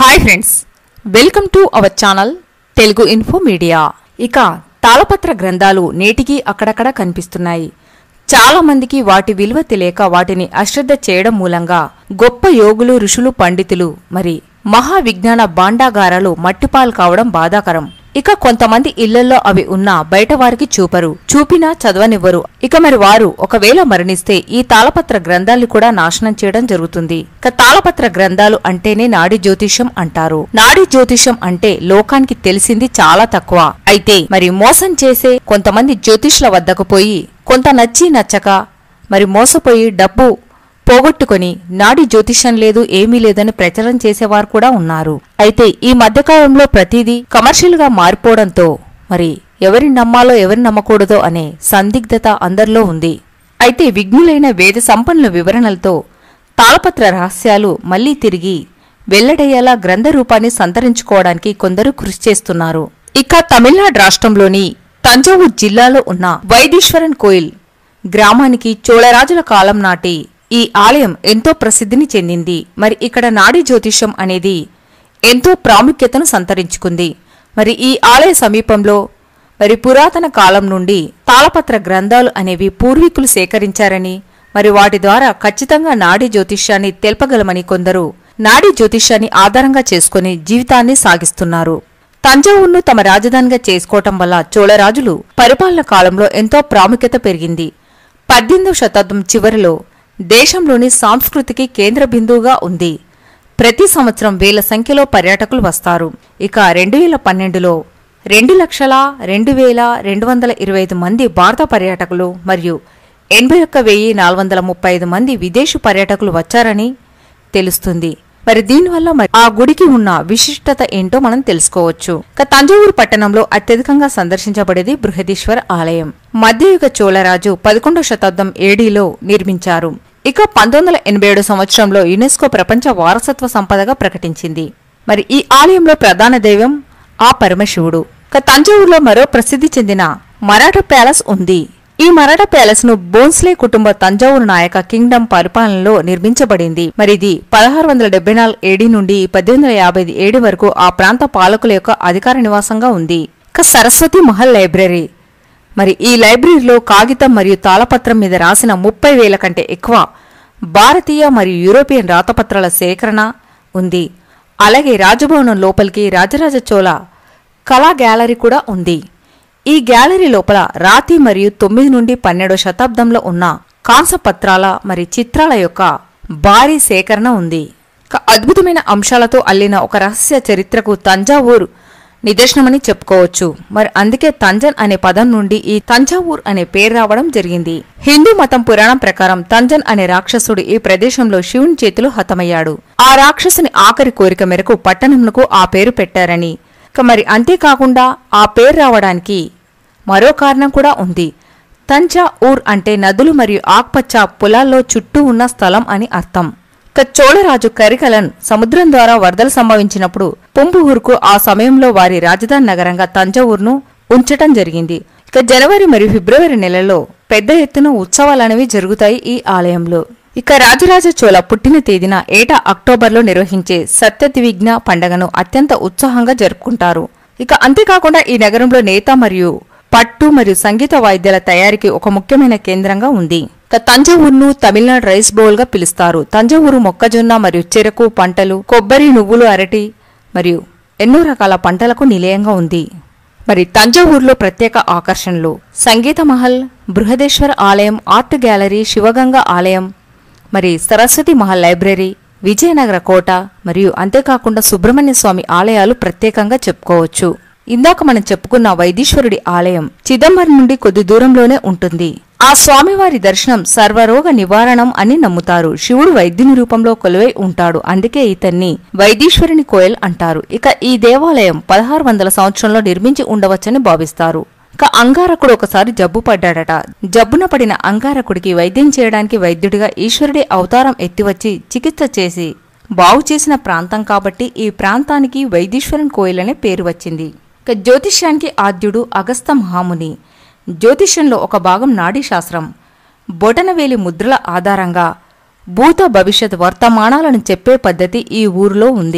hi friends welcome to our channel Telugu info media ఇక తాళపత్ర గ్రంథాలు నేటికి అక్కడక్కడ కనిపిస్తున్నాయి చాలా మందికి వాటి విలువ తెలియక వాటిని అశ్రద్ధ చేయడం మూలంగా గొప్ప యోగులు ఋషులు పండితులు మరి మహా విజ్ఞాన భాండాగారాలు మట్టిపాలు కావడం బాధాకరం ఇక కొంతమంది ఇళ్లలో అవి ఉన్నా బయట వారికి చూపరు చూపినా చదవనివ్వరు ఇక మరి వారు ఒకవేళ మరణిస్తే ఈ తాళపత్ర గ్రంథాలు కూడా నాశనం చేయడం జరుగుతుంది ఇక తాళపత్ర గ్రంథాలు అంటేనే నాడి జ్యోతిషం అంటారు నాడి జ్యోతిషం అంటే లోకానికి తెలిసింది చాలా తక్కువ అయితే మరి మోసం చేసే కొంతమంది జ్యోతిష్ల వద్దకు పోయి కొంత నచ్చి నచ్చక మరి మోసపోయి డబ్బు పోగొట్టుకొని నాడి జ్యోతిష్యం లేదు ఏమీ లేదని ప్రచారం చేసేవారు కూడా ఉన్నారు అయితే ఈ మధ్యకాలంలో ప్రతిదీ కమర్షియల్ గా మారిపోవడంతో మరి ఎవరిని నమ్మాలో ఎవరిని నమ్మకూడదో అనే సందిగ్ధత అందరిలో ఉంది అయితే విఘ్నులైన వేద సంపన్నుల వివరణలతో తాళపత్ర రహస్యాలు మళ్లీ తిరిగి వెల్లడయ్యేలా గ్రంథ రూపాన్ని సంతరించుకోవడానికి కొందరు కృషి చేస్తున్నారు ఇక తమిళనాడు రాష్ట్రంలోని తంజావూరు జిల్లాలో ఉన్న వైదీశ్వరన్ కోయిల్ గ్రామానికి చోళరాజుల కాలం నాటి ఈ ఆలయం ఎంతో ప్రసిద్ధిని చెందింది మరి ఇక్కడ నాడీ జ్యోతిషం అనేది ఎంతో ప్రాముఖ్యతను సంతరించుకుంది మరి ఈ ఆలయ సమీపంలో మరి పురాతన కాలం నుండి తాళపత్ర గ్రంథాలు అనేవి పూర్వీకులు సేకరించారని మరి వాటి ద్వారా ఖచ్చితంగా నాడీ జ్యోతిష్యాన్ని తెలపగలమని కొందరు నాడీ జ్యోతిష్యాన్ని ఆధారంగా చేసుకుని జీవితాన్ని సాగిస్తున్నారు తంజావూరును తమ రాజధానిగా చేసుకోవటం వల్ల చోళరాజులు పరిపాలన కాలంలో ఎంతో ప్రాముఖ్యత పెరిగింది పద్దెనిమిదవ శతాబ్దం చివరిలో దేశంలోని సాంస్కృతికి కేంద్ర బిందువుగా ఉంది ప్రతి సంవత్సరం వేల సంఖ్యలో పర్యాటకులు వస్తారు ఇక రెండు వేల పన్నెండులో రెండు లక్షల రెండు వేల రెండు వందల ఇరవై ఐదు మంది భారత పర్యాటకులు మరియు ఎనభై ఒక్క వెయ్యి నాలుగు వందల ముప్పై ఐదు మంది విదేశీ పర్యాటకులు వచ్చారని తెలుస్తుంది మరి దీనివల్ల మరి ఆ గుడికి ఉన్న విశిష్టత ఏంటో మనం తెలుసుకోవచ్చు ఇక తంజావూరు పట్టణంలో అత్యధికంగా సందర్శించబడేది బృహదీశ్వర ఆలయం మధ్యయుగ చోళరాజు పదకొండవ శతాబ్దం ఏడీలో నిర్మించారు ఇక పంతొమ్మిది వందల ఎనభై ఏడు సంవత్సరంలో యునెస్కో ప్రపంచ వారసత్వ సంపదగా ప్రకటించింది మరి ఈ ఆలయంలో ప్రధాన దైవం ఆ పరమశివుడు ఇక తంజావూరులో మరో ప్రసిద్ధి చెందిన మరాఠా ప్యాలెస్ ఉంది ఈ మరాఠా ప్యాలెస్ ను బోన్స్లే కుటుంబ తంజావూరు నాయక కింగ్డమ్ పరిపాలనలో నిర్మించబడింది మరి ఇది పదహారు వందల డెబ్బై నాలుగు ఏడీ నుండి పద్దెనిమిది వందల యాభై ఏడు వరకు ఆ ప్రాంత పాలకుల యొక్క అధికార నివాసంగా ఉంది ఇక సరస్వతి మహల్ లైబ్రరీ మరి ఈ లైబ్రరీలో కాగితం మరియు తాళపత్రం మీద రాసిన ముప్పై వేల కంటే ఎక్కువ భారతీయ మరియు యూరోపియన్ రాతపత్రాల సేకరణ ఉంది అలాగే రాజభవనం లోపలికి రాజరాజ చోళ కళా గ్యాలరీ కూడా ఉంది ఈ గ్యాలరీ లోపల రాతి మరియు తొమ్మిది నుండి పన్నెండో శతాబ్దంలో ఉన్న కాంసపత్రాల మరియు చిత్రాల యొక్క భారీ సేకరణ ఉంది ఒక అద్భుతమైన అంశాలతో అల్లిన ఒక రహస్య చరిత్రకు తంజావూరు నిదర్శనమని చెప్పుకోవచ్చు మరి అందుకే తంజన్ అనే పదం నుండి ఈ తంజావూర్ అనే పేరు రావడం జరిగింది హిందూ మతం పురాణం ప్రకారం తంజన్ అనే రాక్షసుడు ఈ ప్రదేశంలో శివుని చేతిలో హతమయ్యాడు ఆ రాక్షసుని ఆఖరి కోరిక మేరకు పట్టణంకు ఆ పేరు పెట్టారని ఇక మరి అంతేకాకుండా ఆ పేరు రావడానికి మరో కారణం కూడా ఉంది తంజా ఊర్ అంటే నదులు మరియు ఆకుపచ్చ పొలాల్లో చుట్టూ ఉన్న స్థలం అని అర్థం ఇక చోళరాజు కరికలన్ సముద్రం ద్వారా వరదలు సంభవించినప్పుడు పుంబుహూర్కు ఆ సమయంలో వారి రాజధాని నగరంగా తంజావూరును ఉంచటం జరిగింది ఇక జనవరి మరియు ఫిబ్రవరి నెలలో పెద్ద ఎత్తున ఉత్సవాలనేవి జరుగుతాయి ఈ ఆలయంలో ఇక రాజరాజ చోళ పుట్టిన తేదీన ఏటా అక్టోబర్లో నిర్వహించే సత్యదివిఘ్న పండగను అత్యంత ఉత్సాహంగా జరుపుకుంటారు ఇక అంతేకాకుండా ఈ నగరంలో నేత మరియు పట్టు మరియు సంగీత వాయిద్యాల తయారీకి ఒక ముఖ్యమైన కేంద్రంగా ఉంది ఇక తంజావూరును తమిళనాడు రైస్ బౌల్ గా పిలుస్తారు తంజావూరు మొక్కజొన్న మరియు చెరకు పంటలు కొబ్బరి నువ్వులు అరటి మరియు ఎన్నో రకాల పంటలకు నిలయంగా ఉంది మరి తంజావూరులో ప్రత్యేక ఆకర్షణలు సంగీత మహల్ బృహదేశ్వర ఆలయం ఆర్ట్ గ్యాలరీ శివగంగ ఆలయం మరి సరస్వతి మహల్ లైబ్రరీ విజయనగర కోట మరియు అంతేకాకుండా సుబ్రహ్మణ్య స్వామి ఆలయాలు ప్రత్యేకంగా చెప్పుకోవచ్చు ఇందాక మనం చెప్పుకున్న వైదీశ్వరుడి ఆలయం చిదంబరం నుండి కొద్ది దూరంలోనే ఉంటుంది ఆ స్వామివారి దర్శనం సర్వరోగ నివారణం అని నమ్ముతారు శివుడు వైద్యుని రూపంలో కొలువై ఉంటాడు అందుకే ఇతన్ని వైదీశ్వరుని కోయల్ అంటారు ఇక ఈ దేవాలయం పదహారు వందల సంవత్సరంలో నిర్మించి ఉండవచ్చని భావిస్తారు ఇక అంగారకుడు ఒకసారి జబ్బు పడ్డాడట జబ్బున పడిన అంగారకుడికి వైద్యం చేయడానికి వైద్యుడిగా ఈశ్వరుడి అవతారం ఎత్తివచ్చి చికిత్స చేసి బాగు చేసిన ప్రాంతం కాబట్టి ఈ ప్రాంతానికి వైదీశ్వరన్ కోయిల్ అనే పేరు వచ్చింది ఇక జ్యోతిష్యానికి ఆద్యుడు అగస్త మహాముని జ్యోతిష్యంలో ఒక భాగం నాడీ శాస్త్రం బొటనవేలి ముద్రల ఆధారంగా భూత భవిష్యత్ వర్తమానాలను చెప్పే పద్ధతి ఈ ఊరిలో ఉంది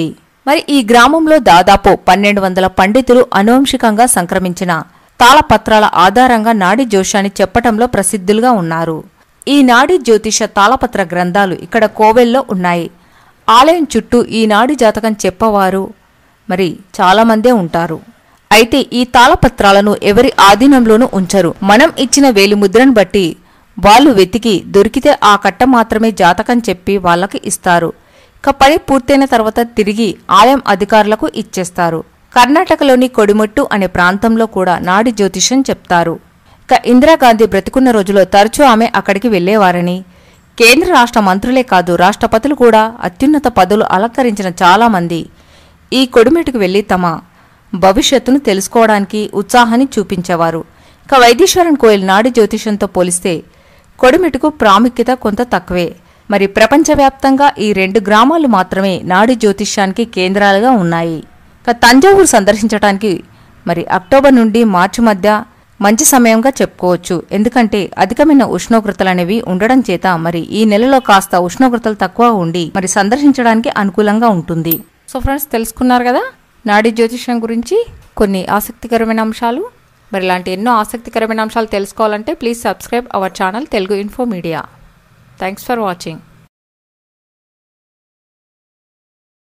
మరి ఈ గ్రామంలో దాదాపు పన్నెండు వందల పండితులు అనువంశికంగా సంక్రమించిన తాళపత్రాల ఆధారంగా నాడి జోషాన్ని చెప్పటంలో ప్రసిద్ధులుగా ఉన్నారు ఈ నాడి జ్యోతిష తాళపత్ర గ్రంథాలు ఇక్కడ కోవెల్లో ఉన్నాయి ఆలయం చుట్టూ ఈ నాడి జాతకం చెప్పవారు మరి చాలామందే ఉంటారు అయితే ఈ తాళపత్రాలను ఎవరి ఆధీనంలోనూ ఉంచరు మనం ఇచ్చిన వేలిముద్రను బట్టి వాళ్ళు వెతికి దొరికితే ఆ కట్ట మాత్రమే జాతకం చెప్పి వాళ్ళకి ఇస్తారు ఇక పని పూర్తయిన తర్వాత తిరిగి ఆలయం అధికారులకు ఇచ్చేస్తారు కర్ణాటకలోని కొడిమట్టు అనే ప్రాంతంలో కూడా నాడి జ్యోతిషం చెప్తారు ఇక ఇందిరాగాంధీ బ్రతికున్న రోజులో తరచూ ఆమె అక్కడికి వెళ్లేవారని కేంద్ర రాష్ట్ర మంత్రులే కాదు రాష్ట్రపతులు కూడా అత్యున్నత పదవులు అలంకరించిన చాలామంది ఈ కొడిమెట్టుకు వెళ్లి తమ భవిష్యత్తును తెలుసుకోవడానికి ఉత్సాహాన్ని చూపించేవారు ఇక వైదీశ్వరన్ కోయిల్ నాడి జ్యోతిషంతో పోలిస్తే కొడిమెట్టుకు ప్రాముఖ్యత కొంత తక్కువే మరి ప్రపంచవ్యాప్తంగా ఈ రెండు గ్రామాలు మాత్రమే నాడి జ్యోతిష్యానికి కేంద్రాలుగా ఉన్నాయి ఇక తంజావూరు సందర్శించడానికి మరి అక్టోబర్ నుండి మార్చి మధ్య మంచి సమయంగా చెప్పుకోవచ్చు ఎందుకంటే అధికమైన ఉష్ణోగ్రతలు అనేవి ఉండడం చేత మరి ఈ నెలలో కాస్త ఉష్ణోగ్రతలు తక్కువ ఉండి మరి సందర్శించడానికి అనుకూలంగా ఉంటుంది సో ఫ్రెండ్స్ తెలుసుకున్నారు కదా నాడీ జ్యోతిష్యం గురించి కొన్ని ఆసక్తికరమైన అంశాలు మరి ఇలాంటి ఎన్నో ఆసక్తికరమైన అంశాలు తెలుసుకోవాలంటే please subscribe our channel Telugu info media thanks for watching